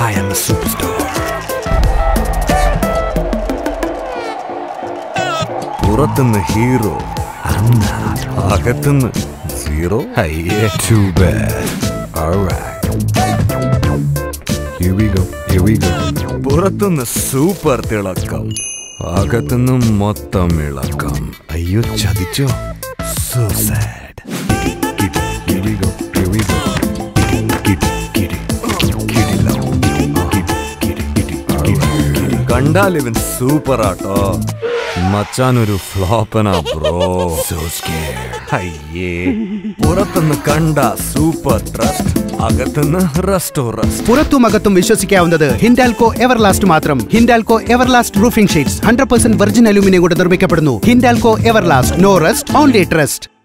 I am a superstar പുറത്തുനിന്ന് hero അകത്തുനിന്ന് zero അയ്യേ too bad Here we go, here we go. പുറത്തുനിന്ന് super തിളക്കം അകത്തുനിന്ന് മൊത്തം ഇളക്കം അയ്യോ ചതിച്ചോ so sad Here we go, here we go. Kitty, kitty, kitty love. Kitty, kitty, kitty, kitty. കണ്ടാൽ ഇവൻ സൂപ്പർ ആട്ടോ മച്ചാനൊരു ഫ്ലോപ്പനാ ബ്രോ സോ അയ്യേ പുറത്തുനിന്ന് കണ്ട സൂപ്പർ ട്രസ്റ്റ് അകത്തുനിന്ന് റെസ്റ്റോ റെസ്റ്റ് പുറത്തും അകത്തും വിശ്വസിക്കാവുന്നത് ഹിൻഡാൽകോ എവർലാസ്റ്റ് മാത്രം Hindalco Everlast roofing sheets hundred percent virgin aluminium കൊണ്ട് നിർമ്മിക്കപ്പെടുന്നു Hindalco Everlast no rest only trust